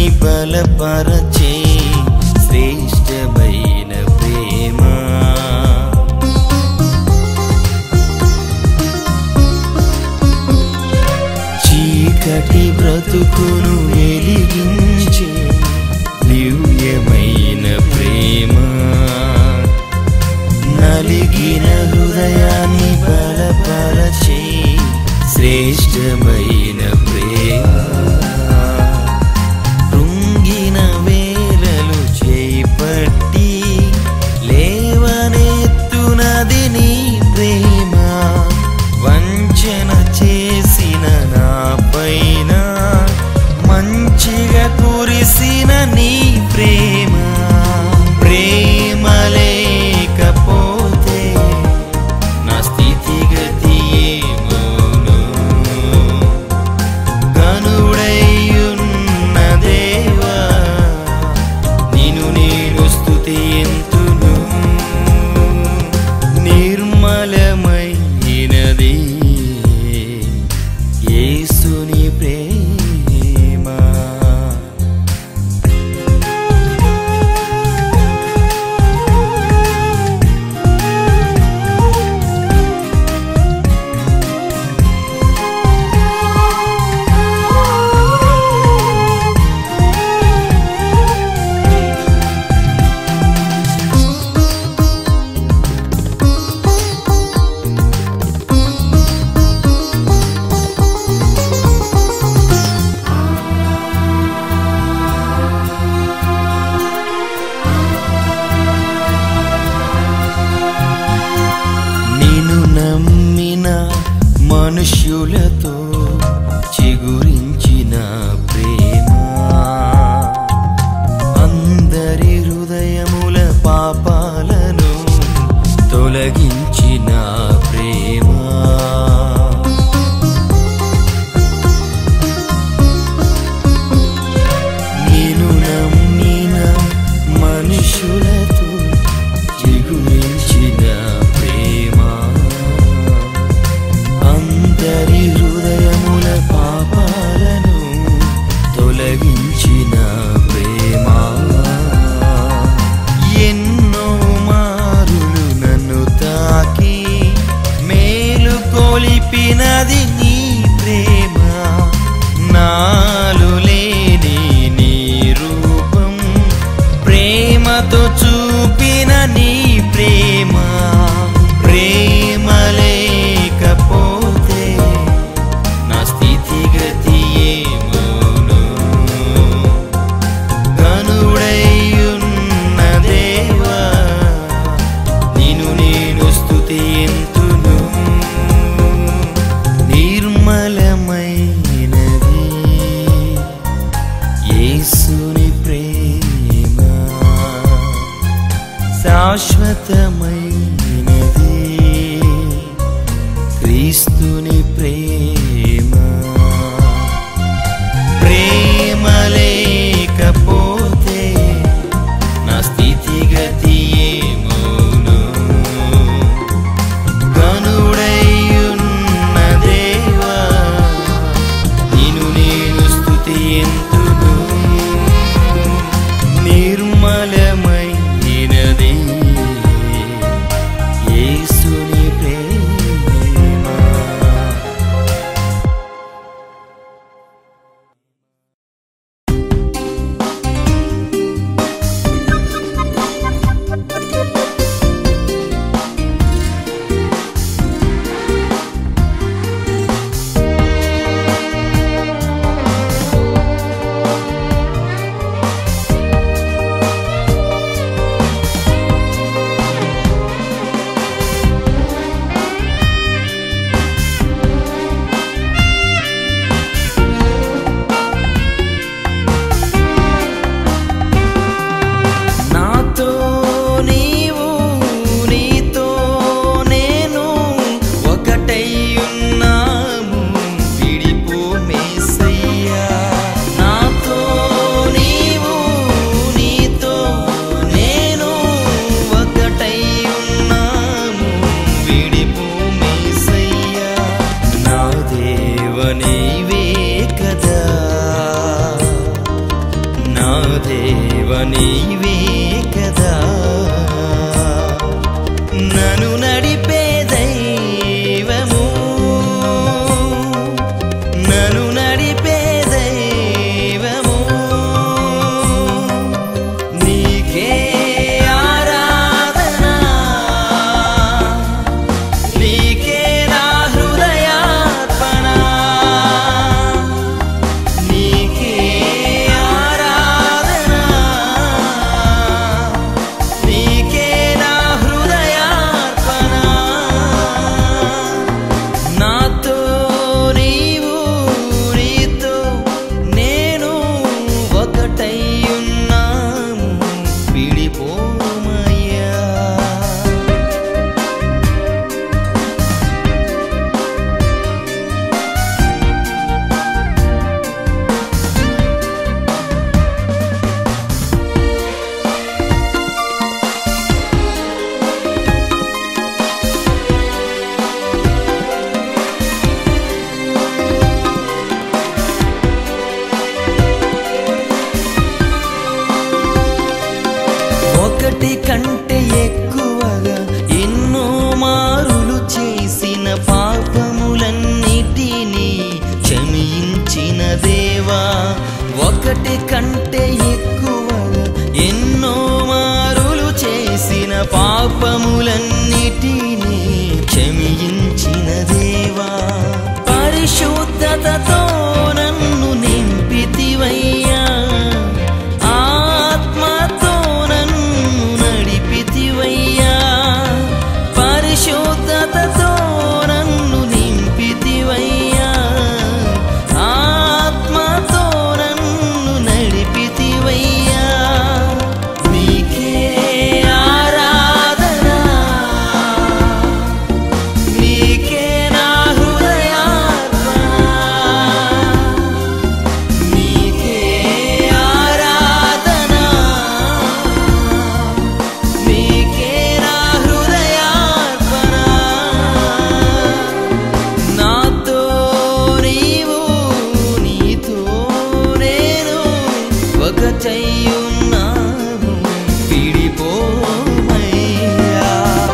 బలపరచే శ్రేష్టమైన ప్రేమ చీకటి బ్రతుకును వెలిగించే దివ్యమైన ప్రేమ నలిగిన హృదయాన్ని బలపరచే శ్రేష్టమైన ప్రేమ కృంగిన వేలలు చేపట్టి లేవనెత్తునది నీ ప్రేమ వంచన చేసిన నా పైన మంచిగా కురిసిన నీ ప్రేమ ప్రేమ లేకపోతే నా స్థితిగతి ఏమోను గనుడైయున్న దేవా నిన్ను నేను స్తుతింతును నిర్మలమైనది యేసుని ప్రేమ నిన్ను నమ్మిన మనుష్యులతో చిగురించిన ప్రేమ అందరి హృదయముల పాపాలను తొలగించిన ప్రేమ నేను నమ్మిన మనుషులతో చిగురించిన ప్రేమ అందరి హృదయముల పాపాలను తొలగించిన ప్రేమ ఎన్నో మారులు నన్ను తాకి మేలు కొలిపినది నీ ప్రేమ నాలు లేని నీ రూపం ప్రేమతో చూపిన నీ ప్రేమ ప్రేమ లేకపోతే నా స్థితిగతి ఏమోను గనుడైయున్న దేవా నిన్ను నేను స్తుతింతును నిర్మలమైనది ఒకటి కంటే ఎక్కువగా ఎన్నో మారులు చేసిన పాపములన్నిటినీ క్షమించిన దేవా పరిశుద్ధతతో నన్ను నింపితివయ్యా ఆత్మతో నన్ను నడిపితివయ్యా పరిశుద్ధతతో నన్ను నింపితివయ్యా ఆత్మతో నన్ను నడిపితివయ్యా నీకే ఆరాధన నీకే నా హృదయార్పణ నీకే ఆరాధన నీకే నా హృదయార్పణ నాతో నీవు నీతో నేను ఒకటయ్యున్నాము విడిపోమయ్యా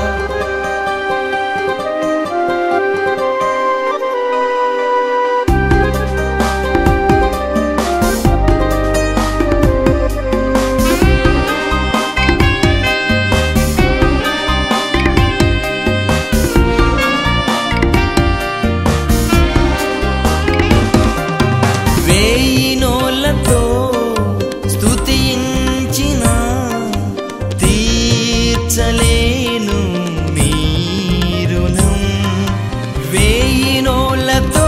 వేయి నోళ్ళతో స్తుతించిన తీర్చలేను నీ రుణం వేయి నోళ్ళతో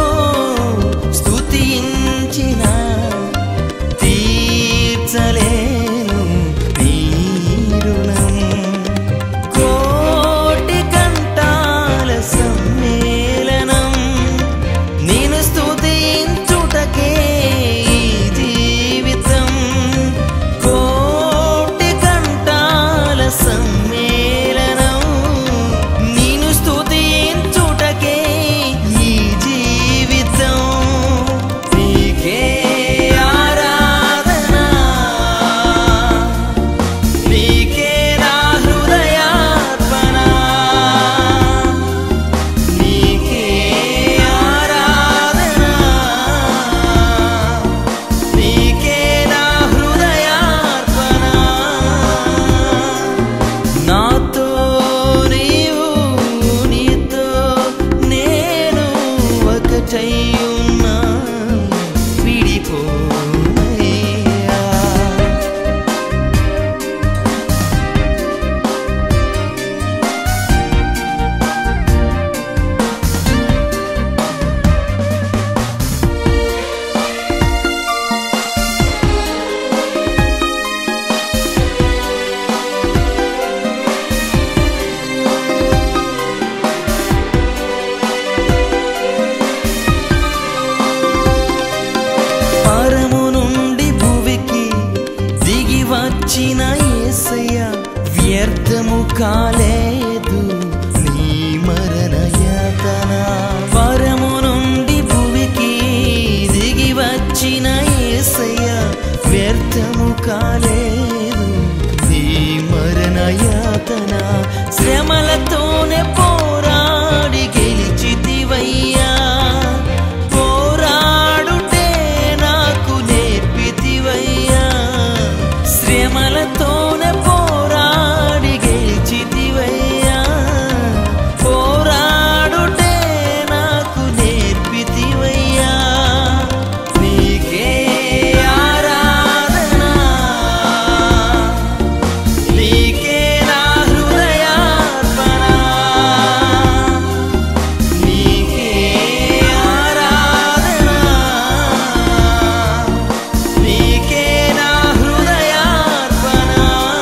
స్తుతించిన తీర్చలేను నీ రుణం కోటి కంటాల సమ్మేళనం నేను స్తుతించుటకే ఈ జీవితం కోటి కంటాల సమ్మేళనం నేను స్తుతించుటకే ఈ జీవితం నీకే ఆరాధన నీకే నా హృదయార్పణ నీకే ఆరాధన నీకే నా హృదయార్పణ నాతో నీవు నీతో నేను ఒకటై ఉన్నా విడిపోయా పరము నుండి భువికి దిగి వచ్చిన యేసయ్య వ్యర్థము కాలేదు నీ మరణ యాతన పరము నుండి భువికి దిగి వచ్చిన యేసయ్య వ్యర్థము కాలేదు నీ మరణ యాతన శ్రమలతోనే పోరాడి గెలిచితివయ్యా పోరాడుటే నాకు నేర్పితివయ్యా శ్రమలతోనే పోరాడి గెలిచితివయ్యా పోరాడుటే నాకు నేర్పితివయ్యా నీకే ఆరాధన నీకే నా హృదయార్పణ నీకే ఆరాధన నీకే నా హృదయార్పణ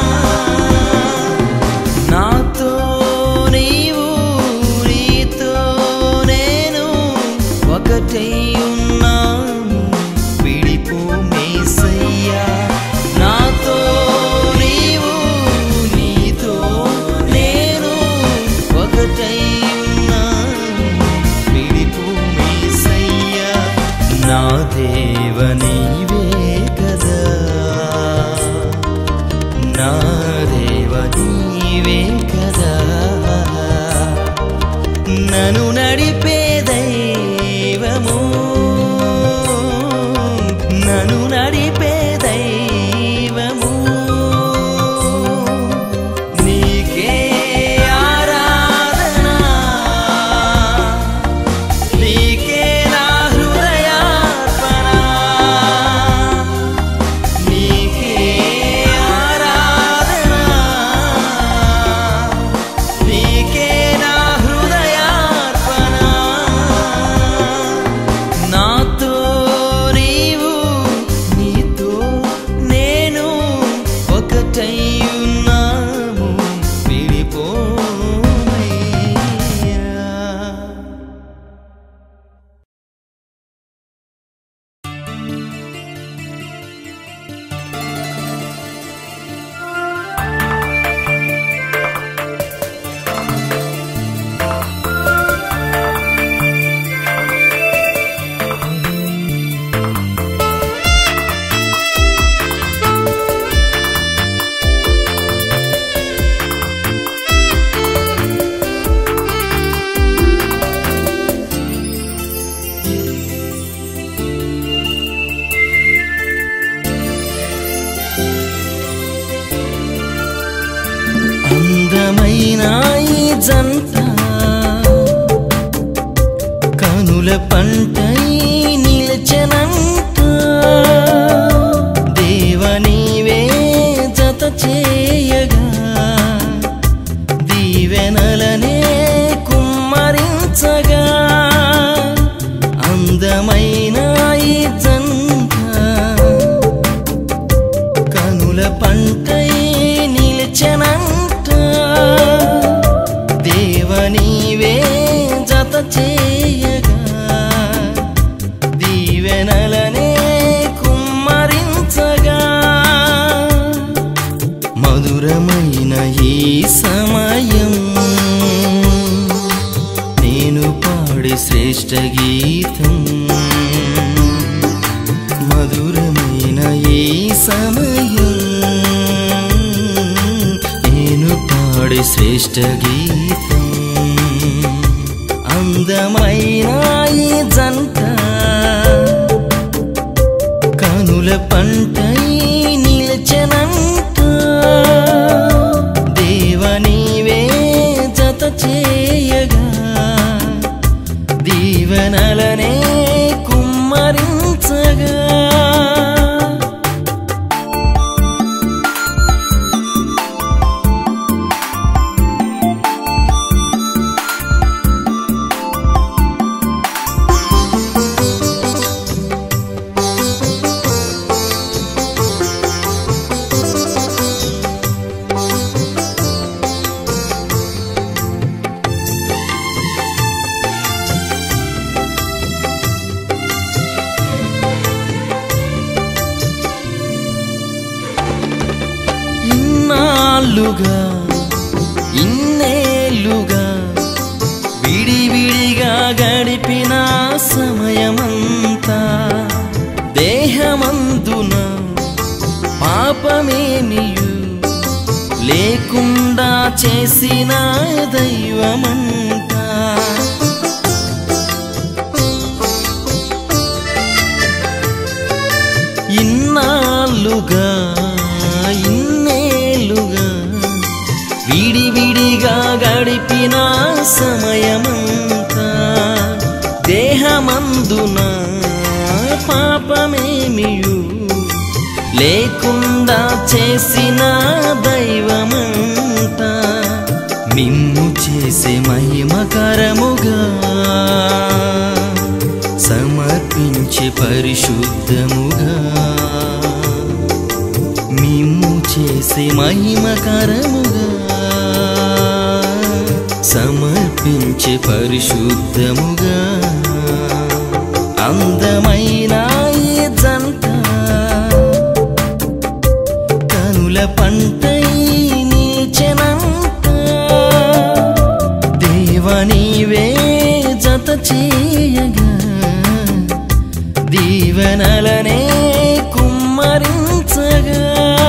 నాతో నీవు నీతో నేను ఒకటై ఉన్నాము విడిపో మేసయ్యా నాతో నీవు నీతో నేను ఒకటై ఉన్నాము విడిపో మేసయ్యా నా దేవ నీవే కదా నా దేవ నీవే కదా నన్ను నడిపే దైవము నన్ను నడిపే జంట కనుల పంటై నిలచనంట దేవ నీవే జత చేయగా దీవెనలనే కుమ్మరించగా అందమైన ఈ జంట కనుల పంటై నిలిచెనంట దేవ నీవే జత చేయగా దీవెనలనే కుమ్మరించగా మధురమైన ఈ సమయం నేను పాడే శ్రేష్ఠ గీతం మధురమైన ఈ సమయం నేను పాడే శ్రేష్ఠ గీతం అందమైన ఈ జంట కనుల పంటై నిలచనంట దేవ నీవే జత చేయగా దీవెనలనే కుమ్మరించగా ఇన్నాళ్ళుగా ఇన్నేళ్ళుగా విడివిడిగా గడిపిన సమయమంతా దేహమందున పాపమేమియు లేకుండా చేసిన దైవమంతా ఇన్నాళ్ళుగా ఇన్నేళ్ళుగా విడివిడిగా గడిపిన సమయమంతా దేహమందున పాపమేమియు లేకుండా చేసిన దైవమంతా మిమ్ము చేసే మహిమకరముగా సమర్పించే పరిశుద్ధముగా మిమ్ము చేసే మహిమకరముగా సమర్పించే పరిశుద్ధముగా అందమైన ఈ జంట కనుల పంటై నీచెనంట దేవ నీవే జత చేయగా దీవెనలనే కుమ్మరించగా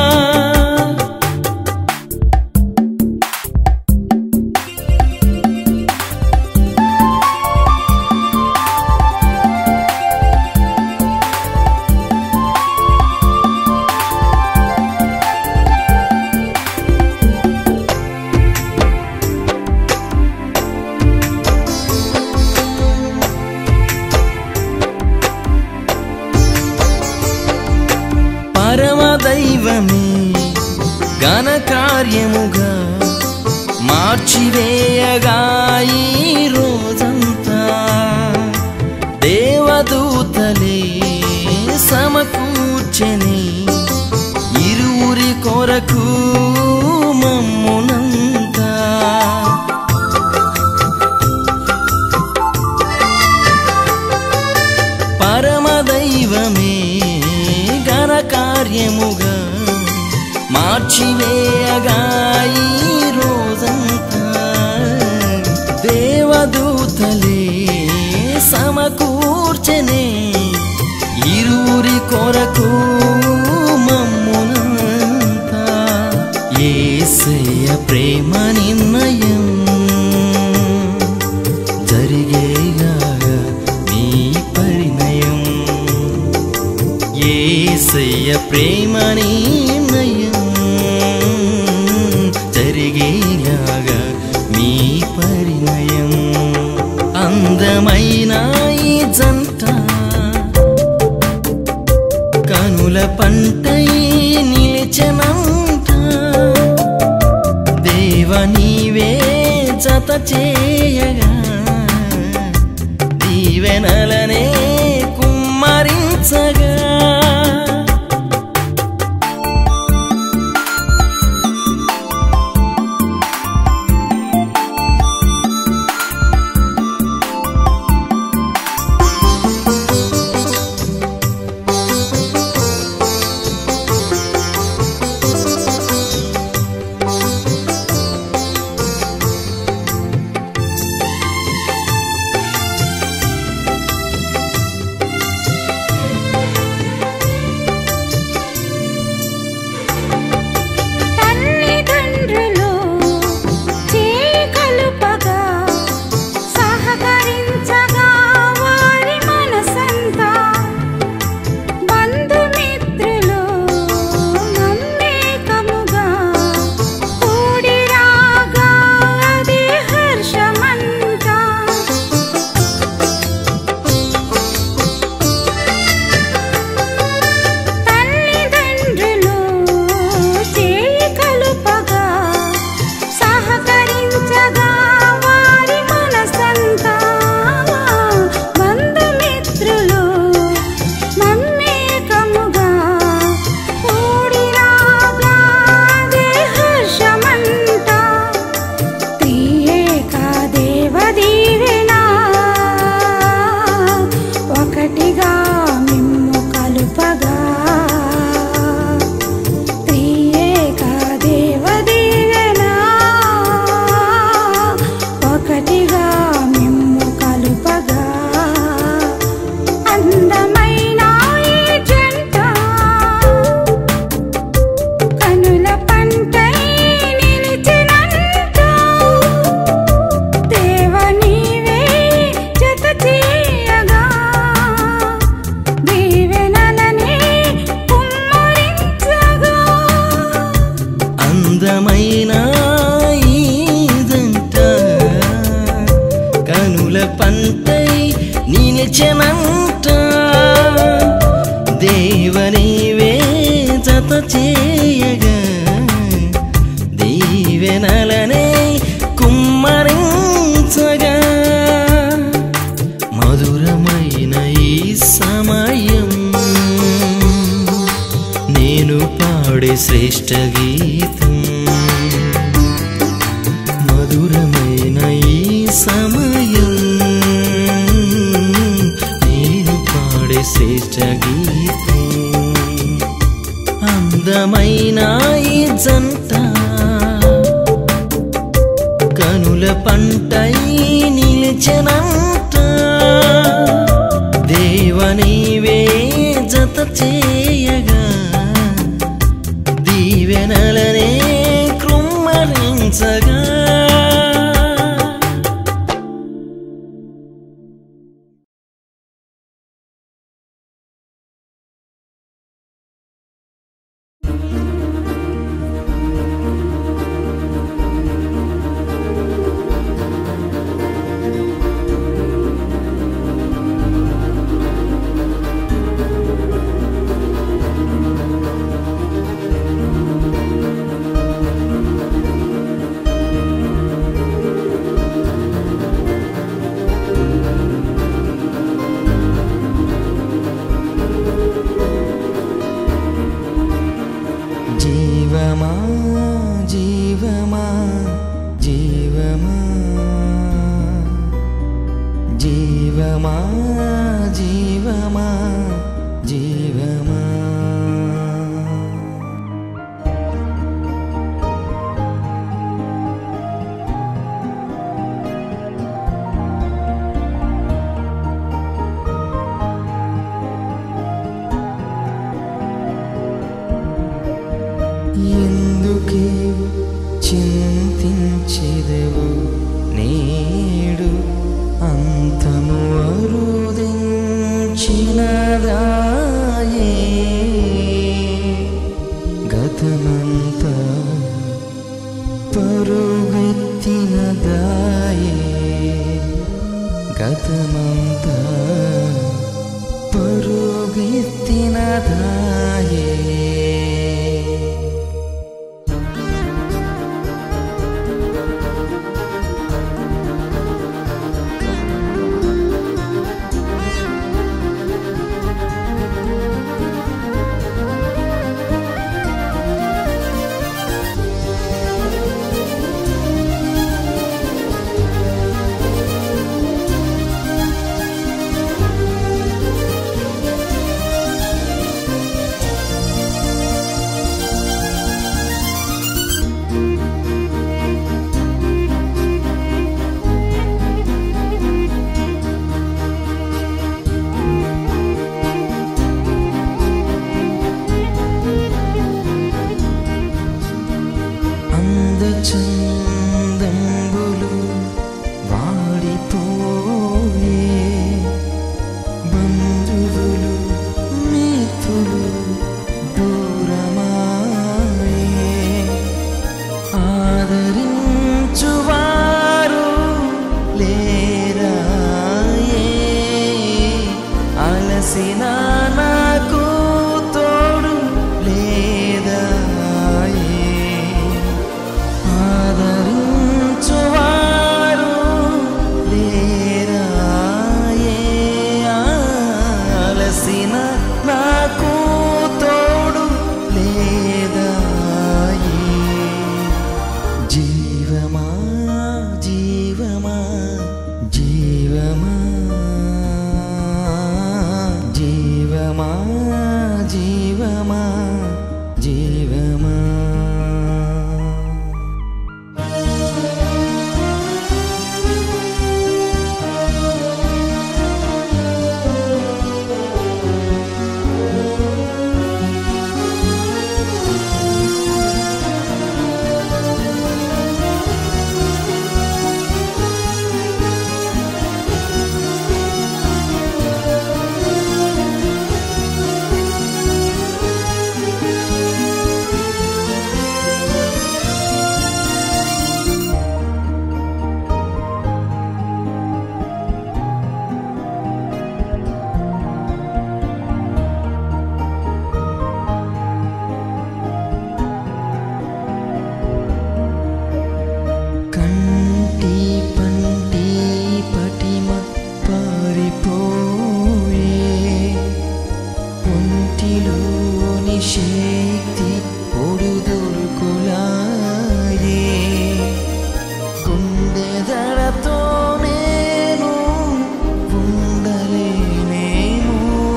పరమదైవమే ఘన కార్యముగా మార్చివేయగా ఈ రోజంతా దేవదూతలే సమకూర్చని ఇరువురి కొరకు మమ్మునంతా పరమదైవమే ఘన కార్యముగా మార్చివేయగా ఈ రోజంతా దేవదూతలే సమకూర్చనే ఇరువురి కొరకు మమ్మునంతా ఏసయ్య ప్రేమ నిర్ణయం జరిగేగా నీ పరిణయం ఏసయ్య ప్రేమ నిర్ణయం జరిగేలాగా మీ చేయగా దీవెనలనే కుమ్మరించగా తల్లిదండ్రులు చేయి కలుపగా సహకరించగా వారి మనసంతా బంధుమిత్రులు మమ్మేకముగా కూడి రాగా అదే హర్షమంతా తల్లిదండ్రులు చేయి కలుపగా సహకరించగా వారి మనసంతా బంధుమిత్రులు మమ్మేకముగా కూడి రాగా అదే హర్షమంట త్రియేక దేవ దీవెనా ఒకటిగా మిమ్ము కలుపగా త్రియేక దేవ దీవెనా ఒకటిగా మిమ్ము కలుపగా అందమైన ఈ జంట కనుల పంటై నిలిచినంత దేవ నీవే జత చేయగా దీవెనలనే కుమ్మరించగా అందమైన ఈ జంట కనుల పంటై నిలిచెనంట దేవనీవే జత చేయగా దీవెనలనే కుమ్మరించగా మధురమైన ఈ సమయం నేను పాడే శ్రేష్ఠ గీతం మధురమైన ఈ సమయం నేను పాడే శ్రేష్ఠ గీతం అందమైన ఈ జంట కనుల పంటై నిలిచెనంట దేవనీవే జత చేయగా దీవెనలనే కృమ్మరించగా జీవమా జీవమా జీవమా జీవమా జీవమా జీవమా ఎందుకే చింతించెదవు నేడు అంతము అరుదించినదాయే గతమంతా పరుగెత్తినదాయే గతమంతా పరుగెత్తినదాయే అలసిన నాకు తోడు లేదాయే ఆదరించువారు లేరాయే అలసిన నాకు తోడు లేదాయే జీవమా జీవమా జీవమా జీవమా జీవమా జీవమా కంటి పంటి పటిమ పారిపోయే ఒంటిలోని శక్తి పొడుదొరుకులాయే గుండెదడతో నేను ఉండలేనేమో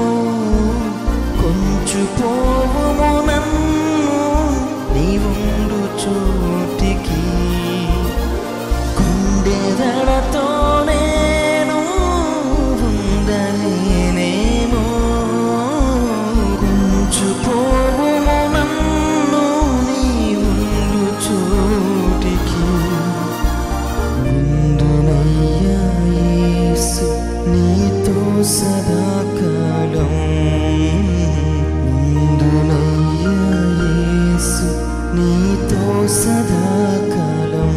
కొంచు పోవుము నన్ను నీవుండు చోటికి గుండెదడతో నేను ఉండలేనేమో కొంచు పోవుము నన్ను నీవుండు చోటికి ఉండునయ్యా యేసు నీతో సదాకాలం ఉండునయ్యా యేసు నీతో సదాకాలం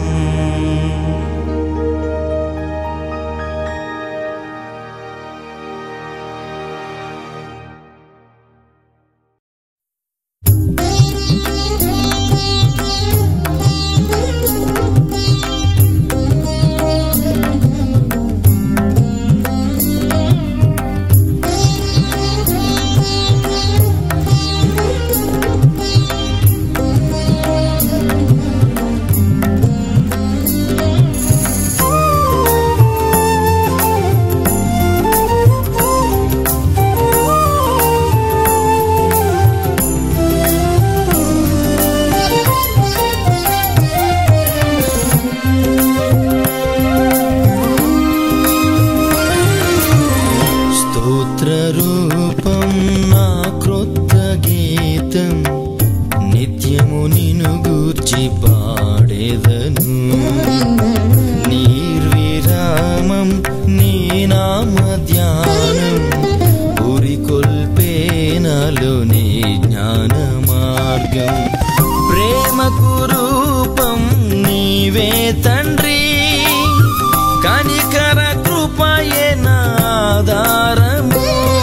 స్తోత్రరూపం నా క్రొత్త గీతం నిత్యము నిను గూర్చి పాడేదను నిర్విరామం నీ నామ ధ్యానం ఉరికొల్పే నాలో నీ జ్ఞాన మార్గం ప్రేమకు రూపం నీవే తండ్రి కనికర కృపయే నాధారము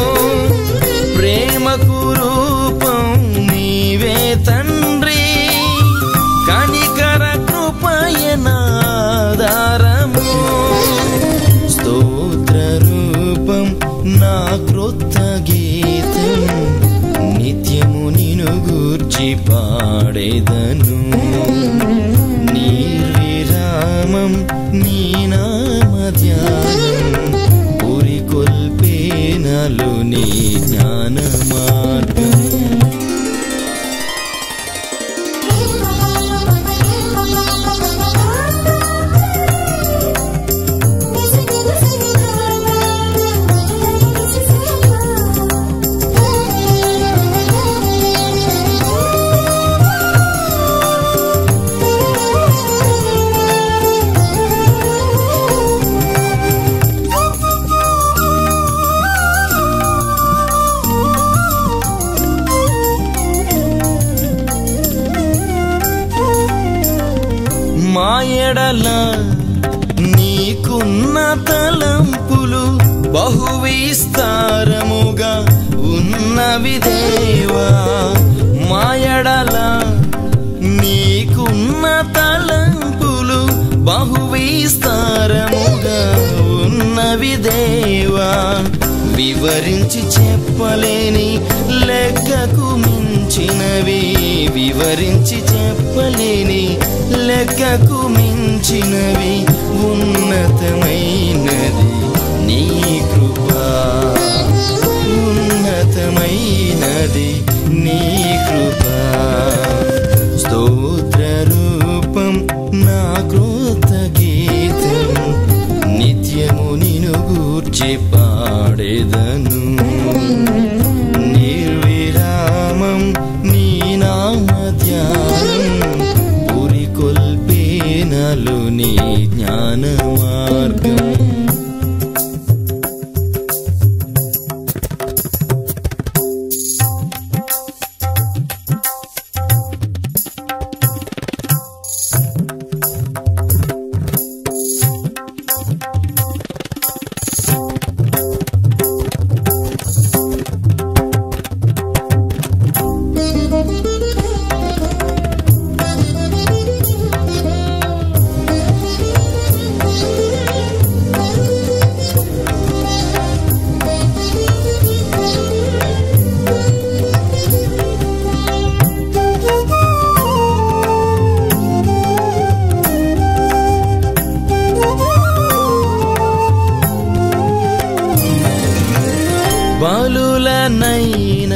ప్రేమకు రూపం నీవే తండ్రి కనికర కృపయే నాధారము స్తోత్ర రూపం నా క్రొత్త గీతం నిత్యము నిను గూర్చి పాడేదను నిర్విరామం నీ నామ ధ్యానం ఉరికొల్పే నాలో నీ జ్ఞాన మార్గం మా ఎడల నీకున్న తలంపులు బహు విస్తారముగా ఉన్నవి దేవా మాయడల నీకున్న తలంపులు బహు విస్తారముగా ఉన్నవి దేవా వివరించి చెప్పలేని లెక్కకు మించినవి వివరించి చెప్పలేని లెక్కకు మించినవి ఉన్నతమైనది నీ కృపా ఉన్నతమైనది నీ కృపా స్తోత్ర రూపం నా కృత గీతం నిత్యము నిను గూర్చి పాడేదను నిర్విరామం నీ నామ ధ్యానం పురికొల్పేనలు నీ జ్ఞాన మార్గం బలులనైనా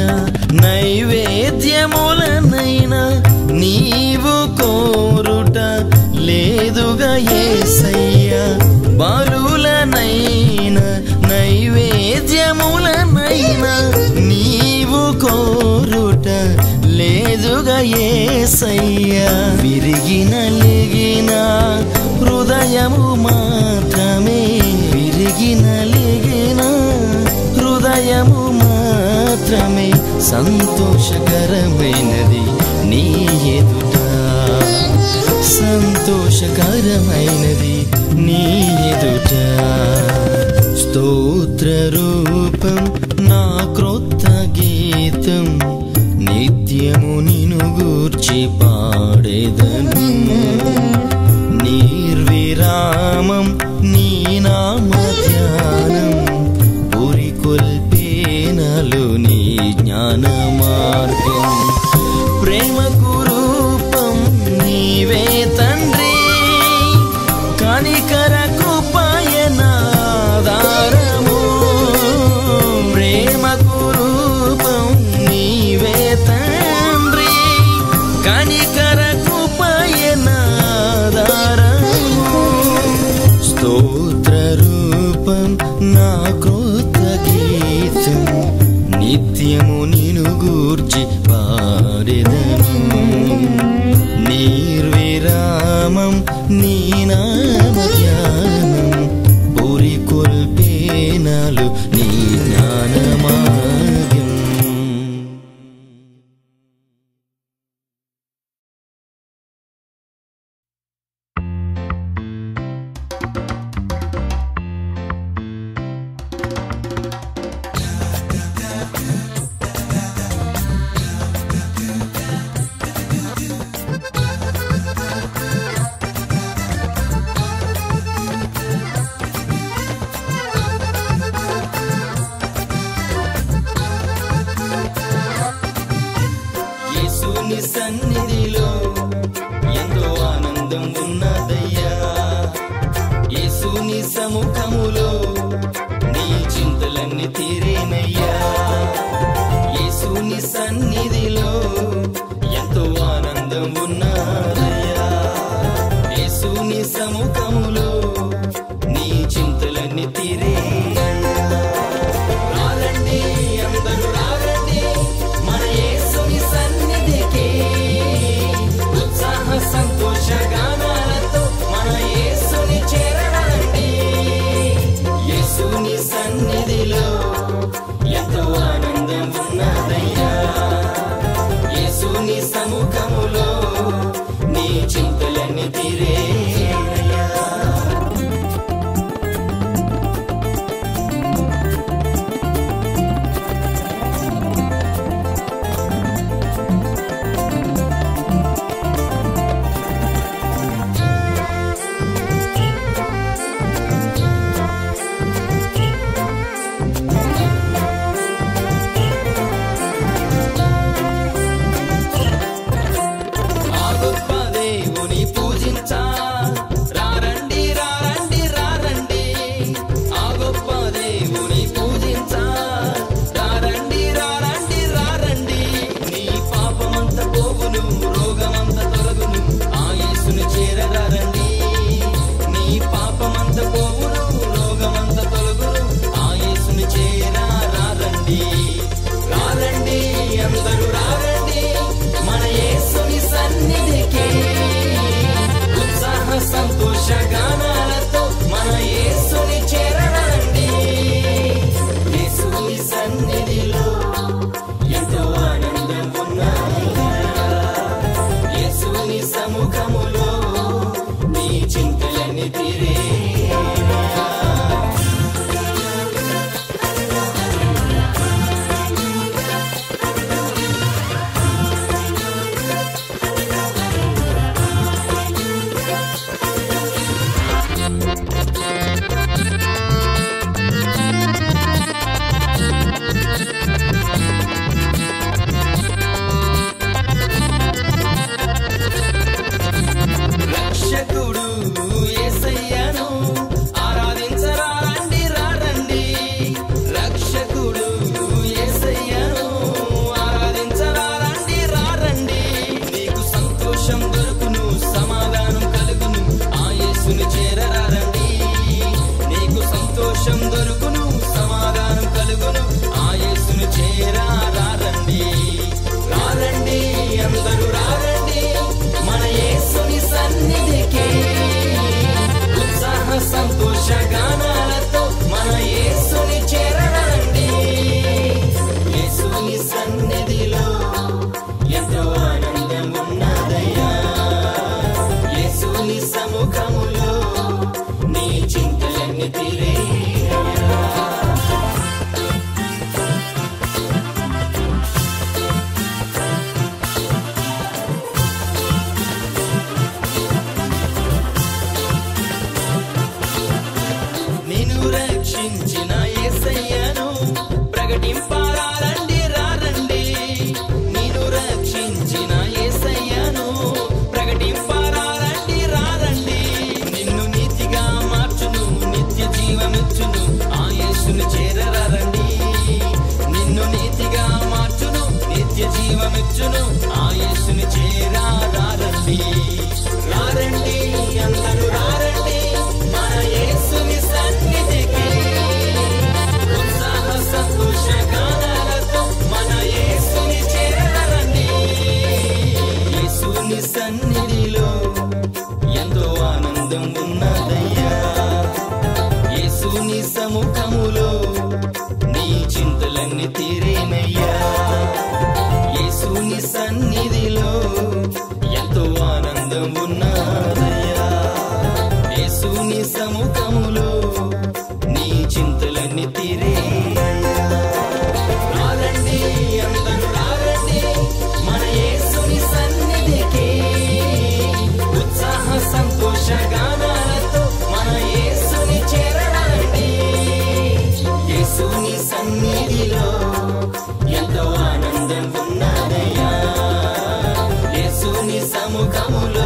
నైవేద్యములనైనా నీవు కోరుట లేదుగా ఏసయ్యా బలులనైనా నైవేద్యములనైనా నీవు కోరుట లేదుగా ఏసయ్యా విరిగిన లిగిన హృదయము మాత్రమే విరిగిన లిగిన హృదయము మాత్రమే సంతోషకరమైనది నీ ఎదుట సంతోషకరమైనది నీ ఎదుట స్తోత్ర రూపం నా క్రొత్త గీతం నిత్యము నిను గూర్చి పాడేదను నిర్విరామం నీ నామ ధ్యానం పురికొల్పేనలు నీ జ్ఞాన మార్గం ప్రేమకు రూపం నీవే తండ్రి కనికరకు పయనాధారము ప్రేమకు రూపం నీవే తండ్రి కనికరకు పయనాధారము స్తోత్ర రూపం నా కృత గీతం నిత్యము నిను గూర్చి పాడెదను నిర్విరామం నీ నామ ధ్యానం పురికొల్పేనలు నీ జ్ఞాన మార్గం యేసుని సన్నిధిలో ఎంతో ఆనందం ఉన్నదయ్యా యేసుని సముఖములో నీ చింతలన్నీ తీరేనయ్యా యేసుని సన్నిధిలో ఎంతో ఆనందం ఉన్నదయ్యా యేసుని సముఖములో నీ చింతలన్నీ తీరేనయ్యా రారండి అందరూ రారండి మన యేసుని సన్నిధికి ఉత్సాహ సంతోష గానాలతో మన యేసుని చేరడండి యేసుని సన్నిధిలో ఎంతో ఆనందం ఉన్నదయ్యా యేసుని సముఖములో నీ చింతలన్నీ తీరేనయ్యా యేసయ్యను ప్రకటింపారండి రారండి నేను రక్షించిన యేసయ్యను ప్రకటింపారండి రారండి నిన్ను నీతిగా మార్చును నిత్య జీవమిచ్చును ఆ యేసును చేరరండి నిన్ను నీతిగా మార్చును నిత్య జీవమిచ్చును ఆ యేసుని చేరారండి రారండి అందరూ రారండి మన యేసుని సన్నిధికి ఉత్సాహ సంతోష గానాలతో మన యేసుని చేరరండి యేసుని సన్నిధిలో ఎంతో ఆనందం ఉన్నదయ్యా యేసుని సముఖములో నీ చింతలన్నీ తీరేనయ్యా యేసుని సన్నిధిలో ఎంతో ఆనందం ఉన్నదయ్యా యేసుని సముఖములో నీ చింతలన్నీ తీరేనయ్యా రారండి అందరూ రారండి మన యేసుని సన్నిధికి ఉత్సాహ సంతోష గానాలతో మన యేసుని చేరడానికి యేసుని సన్నిధిలో ఎంతో ఆనందం ఉన్నదయ్యా యేసుని సముఖములో